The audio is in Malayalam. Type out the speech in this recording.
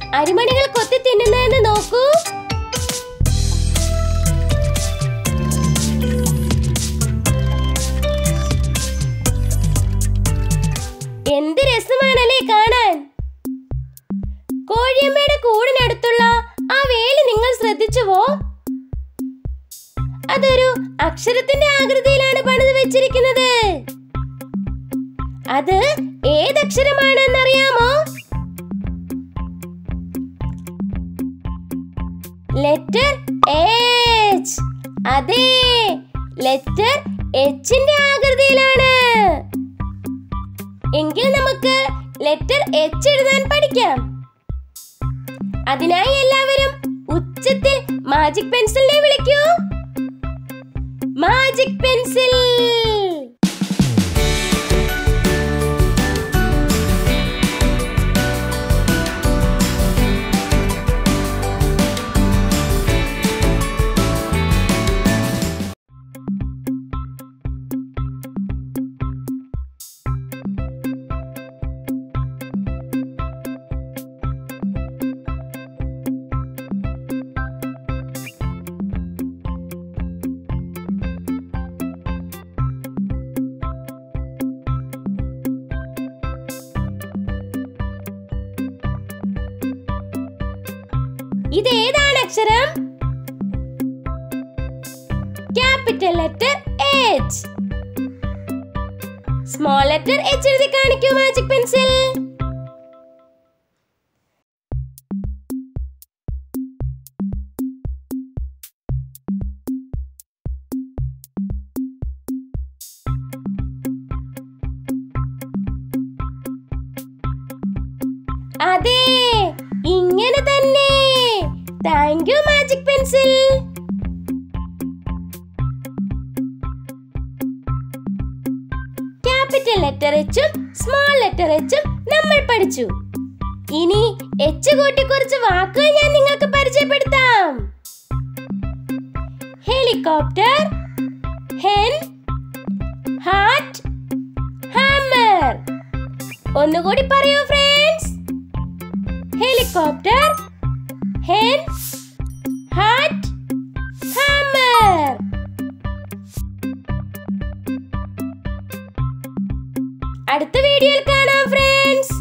അരിമണികൾ കൊത്തി തിന്നുന്നതെന്ന് നോക്കൂ എന്ത് രസമാണല്ലേ കാണാൻ കോഴിയമ്മയുടെ കൂടിനടുത്തുള്ള ആ വേലി നിങ്ങൾ ശ്രദ്ധിച്ചുവോ അതൊരു അക്ഷരത്തിന്റെ ആകൃതിയിലാണ് പണിത് വെച്ചിരിക്കുന്നത് അത് ഏതക്ഷരമാണെന്നറിയാമോ ലെറ്റർ എച്ച് അതെ ലെറ്റർ എച്ചിന്റെ ആകൃതിയിലാണ് എങ്കിൽ നമുക്ക് ലെറ്റർ എച്ച് എഴുതാൻ പഠിക്കാം അതിനായി എല്ലാവരും ഉച്ചത്തിൽ മാജിക് പെൻസിലിനെ വിളിക്കൂ മാജിക് പെൻസിൽ ഇത് ഏതാണ് അക്ഷരം capital letter H small letter H എഴുതി കാണിക്കൂ മാജിക് പെൻസിൽ അതെ ഇങ്ങനെ തന്നെ thank you magic pencil capital letter എച്ചും സ്മോൾ ലെറ്റർ എച്ചും നമ്മൾ പഠിച്ചു ഇനി എച്ച് കൂട്ടി കുറച്ച് വാക്കുകൾ ഞാൻ നിങ്ങൾക്ക് പരിചയപ്പെടുത്താം ഹെലികോപ്റ്റർ ഹെൻ ഹാർട്ട് ഹാമർ ഒന്നുകൂടി പറയൂ ഫ്രണ്ട്സ് ഹെലികോപ്റ്റർ ഹെൻ ഹാർട്ട് ഹാമർ അടുത്ത വീഡിയോയിൽ കാണാം ഫ്രണ്ട്സ്